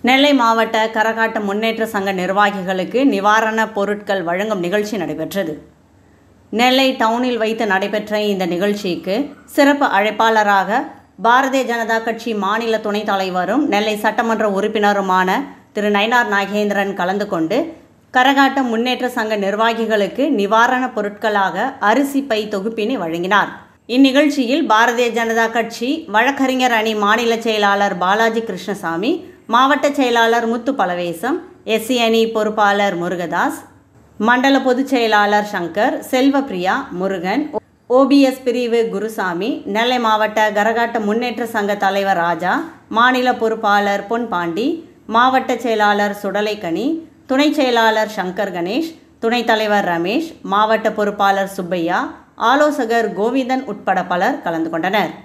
நெல்லை மாவட்ட கரகாட்ட முன்னேற்ற சங்க நிர்வாகிகளுக்கு நிவாரணப் பொருட்கள் வழங்கும் நிகழ்ச்சி நடைபெற்றது நெல்லை டவுனில் வைத்து நடைபெற்ற இந்த நிகழ்ச்சிக்கு சிறப்பு அழைப்பாளராக பாரதிய ஜனதா கட்சி மாநில துணைத் தலைவரும் நெல்லை சட்டமன்ற உறுப்பினருமான திரு நயினார் நாகேந்திரன் கலந்து கொண்டு கரகாட்ட முன்னேற்ற சங்க நிர்வாகிகளுக்கு நிவாரணப் பொருட்களாக அரிசி பை தொகுப்பினை வழங்கினார் இந்நிகழ்ச்சியில் பாரதிய ஜனதா கட்சி வழக்கறிஞர் அணி மாநில செயலாளர் பாலாஜி கிருஷ்ணசாமி மாவட்ட செயலாளர் முத்து பலவேசம் எஸ்சி அணி பொறுப்பாளர் முருகதாஸ் மண்டல பொதுச் செயலாளர் சங்கர் செல்வப்பிரியா முருகன் ஓபிஎஸ் பிரிவு குருசாமி நெல்லை மாவட்ட கரகாட்ட முன்னேற்ற சங்க தலைவர் ராஜா மாநில பொறுப்பாளர் பொன் பாண்டி மாவட்ட செயலாளர் சுடலைக்கனி துணை செயலாளர் சங்கர் கணேஷ் துணைத் தலைவர் ரமேஷ் மாவட்ட பொறுப்பாளர் சுப்பையா ஆலோசகர் கோவிந்தன் உட்பட பலர் கலந்து கொண்டனர்